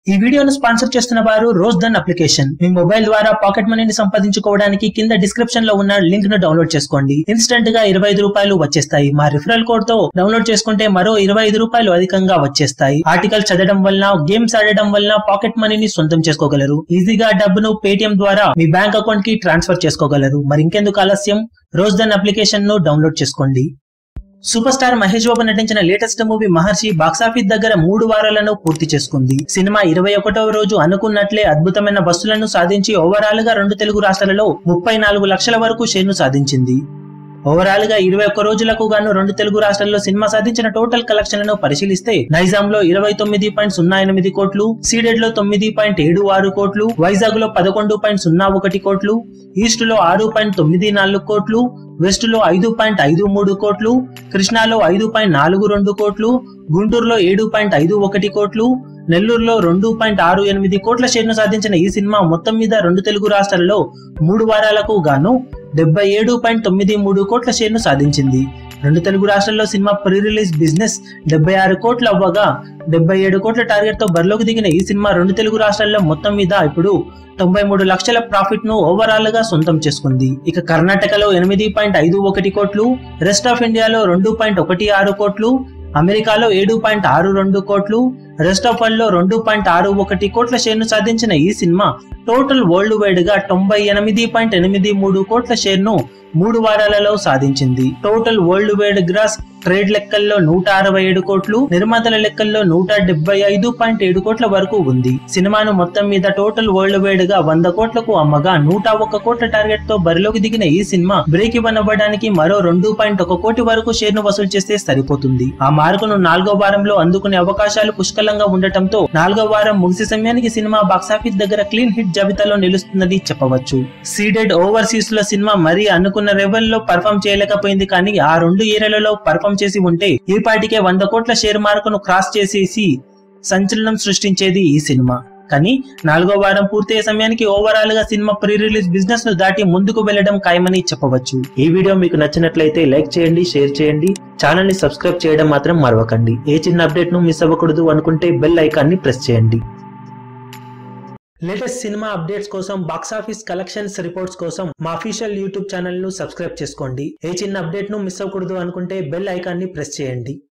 ఈ వీడియోను స్పాన్సర్ చేస్తున్న వారు రోజ్ దన్ అప్లికేషన్ మీ మొబైల్ ద్వారా పాకెట్ మనీని సంపాదించుకోవడానికి కింద డిస్క్రిప్షన్ లో ఉన్న లింక్ ను డౌన్లోడ్ చేసుకోండి ఇన్స్టెంట్ గా ఇరవై ఐదు రూపాయలు వచ్చేస్తాయి మా రిఫరల్ కోడ్ తో డౌన్లోడ్ చేసుకుంటే మరో ఇరవై ఐదు రూపాయలు అధికంగా వచ్చేస్తాయి ఆర్టికల్ చదవడం వలన గేమ్స్ ఆడడం వలన పాకెట్ మనీని సొంతం చేసుకోగలరు ఈజీగా డబ్బును పేటిఎం ద్వారా మీ బ్యాంక్ అకౌంట్ కి ట్రాన్స్ఫర్ చేసుకోగలరు మరి ఇంకెందుకు ఆలస్యం రోజ్ దన్ అప్లికేషన్ ను డౌన్లోడ్ చేసుకోండి సూపర్ స్టార్ మహేష్ బాబు నటించిన లేటెస్ట్ మూవీ మహర్షి బాక్సాఫీస్ దగ్గర మూడు వారాలను పూర్తి చేసుకుంది సినిమా ఇరవై ఒకటవ రోజు అనుకున్నట్లే అద్భుతమైన బస్సులను సాధించి ఓవరాల్ గా రెండు తెలుగు రాష్ట్రాలలో ముప్పై నాలుగు లక్షల వరకు షేర్ను సాధించింది ఓవరాల్ గా ఇరవై ఒక్క రోజులకు గాను రెండు తెలుగు రాష్ట్రాల్లో సినిమా సాధించిన టోటల్ కలెక్షన్లను పరిశీలిస్తే నైజాం లో ఇరవై తొమ్మిది పాయింట్ సున్నా ఎనిమిది కోట్లు సీడెడ్ లో తొమ్మిది పాయింట్ ఏడు ఆరు కోట్లు వైజాగ్ లో పదకొండు పాయింట్ సున్నా ఒకటి కోట్లు ఈస్ట్ లో ఆరు పాయింట్ తొమ్మిది నాలుగు కోట్లు వెస్ట్ లో ఐదు పాయింట్ ఐదు మూడు కోట్లు కృష్ణాలో ఐదు పాయింట్ నాలుగు రెండు కోట్లు గుంటూరులో ఏడు పాయింట్ ఐదు ఒకటి కోట్లు నెల్లూరులో రెండు పాయింట్ ఆరు ఎనిమిది కోట్ల షేర్ను సాధించిన ఈ సినిమా మొత్తం మీద రెండు తెలుగు రాష్ట్రాల్లో మూడు వారాలకు గాను డెబ్బై ఏడు పాయింట్ తొమ్మిది మూడు కోట్ల షేర్ను సాధించింది రెండు తెలుగు రాష్ట్రాల్లో సినిమా ప్రీ రిలీజ్ బిజినెస్ డెబ్బై ఆరు కోట్లు అవ్వగా డెబ్బై ఏడు కోట్ల టార్గెట్ తో బరిలోకి దిగిన ఈ సినిమా రెండు తెలుగు రాష్ట్రాల్లో మొత్తం మీద ఇప్పుడు తొంభై మూడు లక్షల ప్రాఫిట్ ను ఓవరాల్ గా సొంతం చేసుకుంది ఇక కర్ణాటకలో ఎనిమిది పాయింట్ ఐదు ఒకటి కోట్లు రెస్ట్ ఆఫ్ ఇండియాలో రెండు పాయింట్ ఒకటి ఆరు కోట్లు అమెరికాలో ఏడు పాయింట్ ఆరు రెండు కోట్లు రెస్ట్ ఆఫ్ వరల్డ్ లో రెండు పాయింట్ ఆరు ఒకటి కోట్ల షేర్ను సాధించిన ఈ సినిమా టోటల్ వరల్డ్ వైడ్ గా తొంభై ఎనిమిది పాయింట్ ఎనిమిది మూడు కోట్ల షేర్ను మూడు వారాలలో సాధించింది total world wide gross trade లెక్కల్లో నూట అరవై ఏడు కోట్లు నిర్మాతల లెక్కల్లో నూట డెబ్బై ఐదు పాయింట్ ఏడు కోట్ల వరకు ఉంది సినిమాను మొత్తం మీద టోటల్ వరల్డ్ వైడ్ గా వంద కోట్లకు అమ్మగా నూట ఒక్క కోట్ల టార్గెట్ తో బరిలోకి దిగిన ఈ సినిమా బ్రేక్ ఇవ్వన్ అవ్వడానికి మరో రెండు పాయింట్ ఒక కోటి వరకు షేర్ను వసూలు చేస్తే సరిపోతుంది ఆ మార్కును నాలుగో వారంలో అందుకునే అవకాశాలు పుష్కలంగా ఉండటంతో నాలుగో వారం ముగిసే సమయానికి సినిమా బాక్సాఫీస్ దగ్గర క్లీన్ హిట్ జాబితాలో నిలుస్తుందని చెప్పవచ్చు సీడెడ్ ఓవర్సీస్ లో సినిమా మరీ అనుకున్న లెవెల్ లో పర్ఫామ్ చేయలేకపోయింది కానీ ఆ రెండు ఏరియాలలో పర్ఫామ్ చేసి ఉంటే ఈ పాటికే వంద కోట్ల షేర్ మార్కును క్రాస్ చేసేసి సంచలనం సృష్టించేది ఈ సినిమా కానీ నాలుగో వారం పూర్తయ్యే సమయానికి ఓవరాల్ గా సినిమా ప్రీ రిలీజ్ బిజినెస్ ను దాటి ముందుకు వెళ్లడం ఖాయమని చెప్పవచ్చు ఈ వీడియో మీకు నచ్చినట్లయితే లైక్ చేయండి షేర్ చేయండి ఛానల్ ని సబ్స్క్రైబ్ చేయడం మాత్రం మరవకండి ఏ చిన్న అప్డేట్ ను మిస్ అవ్వకూడదు అనుకుంటే బెల్ ఐకాన్ ని ప్రెస్ చేయండి లేటెస్ట్ సినిమా అప్డేట్స్ కోసం బాక్సాఫీస్ కలెక్షన్స్ రిపోర్ట్స్ కోసం మా అఫీషియల్ యూట్యూబ్ ఛానల్ ను సబ్స్క్రైబ్ చేసుకోండి ఏ చిన్న అప్డేట్ ను మిస్ అవ్వకూడదు అనుకుంటే బెల్ ఐకాన్ ని ప్రెస్ చేయండి